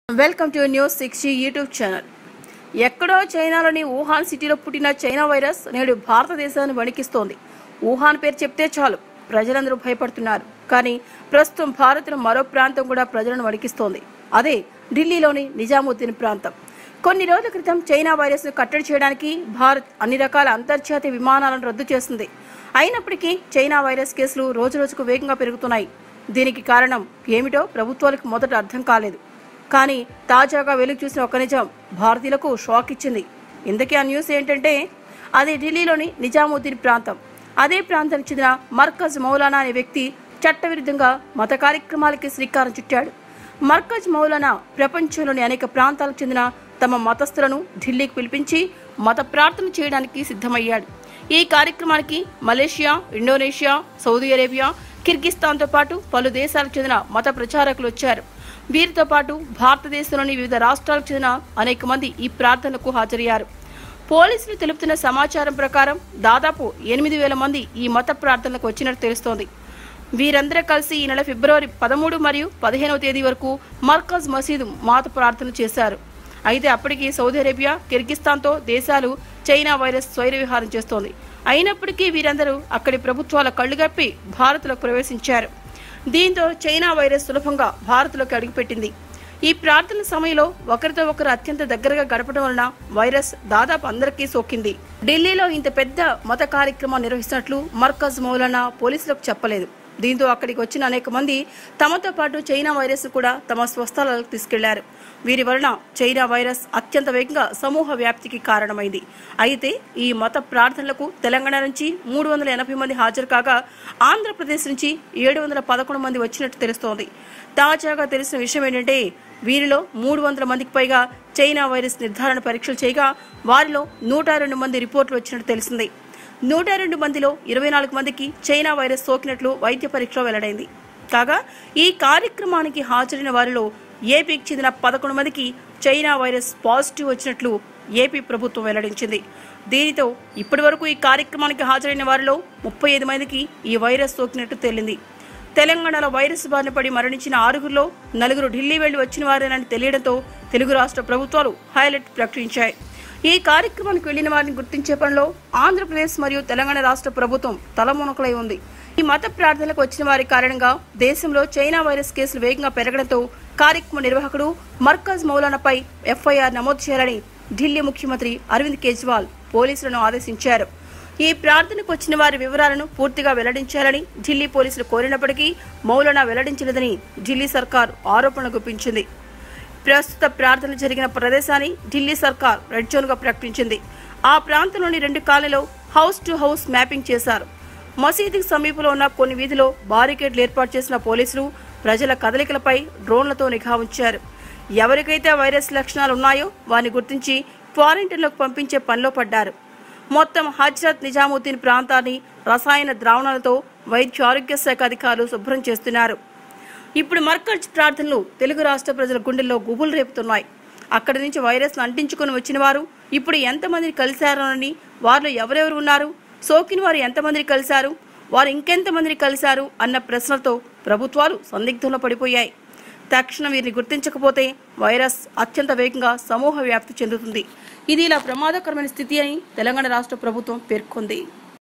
welcome to news sixty YouTube channel ఎక్కడో చైనాలోని Wuhan సిటీలో పుట్టిన చైనా వైరస్ నేడు భారతదేశాన్ని వణికిస్తోంది వుహాన్ పేరు చెప్తే చాలు ప్రజలందరూ భయపడుతున్నారు కానీ ప్రస్తుతం భారత్లో మరో ప్రాంతం కూడా ప్రజలను వణికిస్తోంది అదే ఢిల్లీలోని నిజాముద్దీన్ ప్రాంతం కొన్ని రోజుల క్రితం చైనా వైరస్ను కట్టడి చేయడానికి భారత్ అన్ని రకాల అంతర్జాతీయ విమానాలను రద్దు చేస్తుంది అయినప్పటికీ చైనా వైరస్ కేసులు రోజురోజుకు వేగంగా పెరుగుతున్నాయి దీనికి కారణం ఏమిటో ప్రభుత్వాలకు మొదట అర్థం కాలేదు కానీ తాజాగా వెలుగు చూసిన ఒక నిజం భారతీయులకు షాక్ ఇచ్చింది ఇంతకీ ఆ న్యూస్ ఏంటంటే అది ఢిల్లీలోని నిజాముద్దీన్ ప్రాంతం అదే ప్రాంతానికి చెందిన మర్కజ్ మౌలానా అనే వ్యక్తి చట్టవిరుద్ధంగా మత కార్యక్రమాలకి శ్రీకారం చుట్టాడు మర్కజ్ మౌలానా ప్రపంచంలోని అనేక ప్రాంతాలకు చెందిన తమ మతస్థులను ఢిల్లీకి పిలిపించి మత ప్రార్థన చేయడానికి సిద్ధమయ్యాడు ఈ కార్యక్రమానికి మలేషియా ఇండోనేషియా సౌదీ అరేబియా కిర్గిస్తాన్తో పాటు పలు దేశాలకు చెందిన మత ప్రచారకులు వచ్చారు వీరితో పాటు భారతదేశంలోని వివిధ రాష్ట్రాలకు చెందిన అనేక మంది ఈ ప్రార్థనలకు హాజరయ్యారు పోలీసులు తెలుపుతున్న సమాచారం ప్రకారం దాదాపు ఎనిమిది వేల మంది ఈ మత ప్రార్థనలకు వచ్చినట్టు తెలుస్తోంది వీరందరూ కలిసి ఈ నెల ఫిబ్రవరి పదమూడు మరియు పదిహేనవ తేదీ వరకు మర్కజ్ మసీదు మాత ప్రార్థన చేశారు అయితే అప్పటికి సౌదీ అరేబియా కిర్గిస్తాన్తో దేశాలు చైనా వైరస్ స్వైర విహారం చేస్తోంది అయినప్పటికీ వీరందరూ అక్కడి ప్రభుత్వాల కళ్ళుగప్పి భారత్లోకి ప్రవేశించారు దీంతో చైనా వైరస్ సులభంగా భారత్లోకి అడుగుపెట్టింది ఈ ప్రార్థన సమయంలో ఒకరితో ఒకరు అత్యంత దగ్గరగా గడపడం వలన వైరస్ దాదాపు అందరికీ సోకింది ఢిల్లీలో ఇంత పెద్ద మత కార్యక్రమం నిర్వహిస్తున్నట్లు మర్కజ్ మౌలానా పోలీసులకు చెప్పలేదు దీంతో అక్కడికి వచ్చిన అనేక మంది తమతో పాటు చైనా వైరస్ కూడా తమ స్వస్థలాలకు తీసుకెళ్లారు వీరి వలన చైనా వైరస్ అత్యంత వేగంగా సమూహ వ్యాప్తికి కారణమైంది అయితే ఈ మత ప్రార్థనలకు తెలంగాణ నుంచి మూడు వందల ఎనభై మంది హాజరు కాగా ఆంధ్రప్రదేశ్ నుంచి ఏడు వందల పదకొండు మంది వచ్చినట్టు తెలుస్తోంది తాజాగా తెలిసిన విషయం ఏంటంటే వీరిలో మూడు వందల మందికి పైగా చైనా వైరస్ నిర్ధారణ పరీక్షలు చేయగా వారిలో నూట రెండు మంది రిపోర్టులు వచ్చినట్టు తెలిసింది నూట రెండు మందిలో ఇరవై నాలుగు మందికి చైనా వైరస్ సోకినట్లు వైద్య పరీక్షలో వెల్లడైంది కాగా ఈ కార్యక్రమానికి హాజరైన వారిలో ఏపీకి చెందిన పదకొండు మందికి చైనా వైరస్ పాజిటివ్ వచ్చినట్లు ఏపీ ప్రభుత్వం వెల్లడించింది దీనితో ఇప్పటి వరకు ఈ కార్యక్రమానికి హాజరైన వారిలో ముప్పై ఐదు మందికి ఈ వైరస్ సోకినట్టు తేలింది తెలంగాణలో వైరస్ బారిన పడి మరణించిన ఆరుగురిలో నలుగురు ఢిల్లీ వెళ్లి వచ్చిన వారేనని తెలియడంతో తెలుగు రాష్ట్ర ప్రభుత్వాలు హైలైట్ ప్రకటించాయి ఈ కార్యక్రమానికి వెళ్లిన వారిని గుర్తించే పనిలో ఆంధ్రప్రదేశ్ మరియు తెలంగాణ రాష్ట్ర ప్రభుత్వం తలమునకలై ఉంది ఈ మత ప్రార్థనలకు వచ్చిన వారి కారణంగా దేశంలో చైనా వైరస్ కేసులు వేగంగా పెరగడంతో కార్యక్రమ నిర్వాహకుడు మర్కజ్ మౌలానాపై ఎఫ్ఐఆర్ నమోదు చేయాలని ఢిల్లీ ముఖ్యమంత్రి అరవింద్ కేజ్రీవాల్ పోలీసులను ఆదేశించారు ఈ ప్రార్థనకు వచ్చిన వారి వివరాలను పూర్తిగా వెల్లడించాలని ఢిల్లీ పోలీసులు కోరినప్పటికీ మౌలానా వెల్లడించలేదని ఢిల్లీ సర్కార్ ఆరోపణలు గుప్పించింది ప్రస్తుత ప్రార్థన జరిగిన ప్రదేశాన్ని ఢిల్లీ సర్కార్ రెడ్ జోన్ గా ప్రకటించింది ఆ ప్రాంతంలోని రెండు కాలనీలో హౌస్ టు హౌస్ మ్యాపింగ్ చేశారు మసీదుకి సమీపంలో ఉన్న కొన్ని వీధిలో బారికేడ్లు ఏర్పాటు చేసిన పోలీసులు ప్రజల కదలికలపై డ్రోన్లతో నిఘా ఉంచారు ఎవరికైతే వైరస్ లక్షణాలు ఉన్నాయో వారిని గుర్తించి క్వారంటైన్లోకి పంపించే పనిలో పడ్డారు మొత్తం హజ్రత్ నిజాముద్దీన్ ప్రాంతాన్ని రసాయన ద్రావణాలతో వైద్య ఆరోగ్య శాఖ అధికారులు శుభ్రం చేస్తున్నారు ఇప్పుడు మర్కజ్ ప్రార్థనలు తెలుగు రాష్ట్ర ప్రజల గుండెల్లో గుబులు రేపుతున్నాయి అక్కడి నుంచి వైరస్ అంటించుకొని వచ్చిన వారు ఇప్పుడు ఎంతమందిని కలిశారోనని వారిలో ఎవరెవరు ఉన్నారు సోకిన వారు ఎంతమందిని కలిశారు వారు ఇంకెంతమందిని కలిశారు అన్న ప్రశ్నలతో ప్రభుత్వాలు సందిగ్ధంలో పడిపోయాయి తక్షణం వీరిని గుర్తించకపోతే వైరస్ అత్యంత వేగంగా సమూహ వ్యాప్తి చెందుతుంది ఇది ఇలా ప్రమాదకరమైన స్థితి అని తెలంగాణ రాష్ట్ర ప్రభుత్వం పేర్కొంది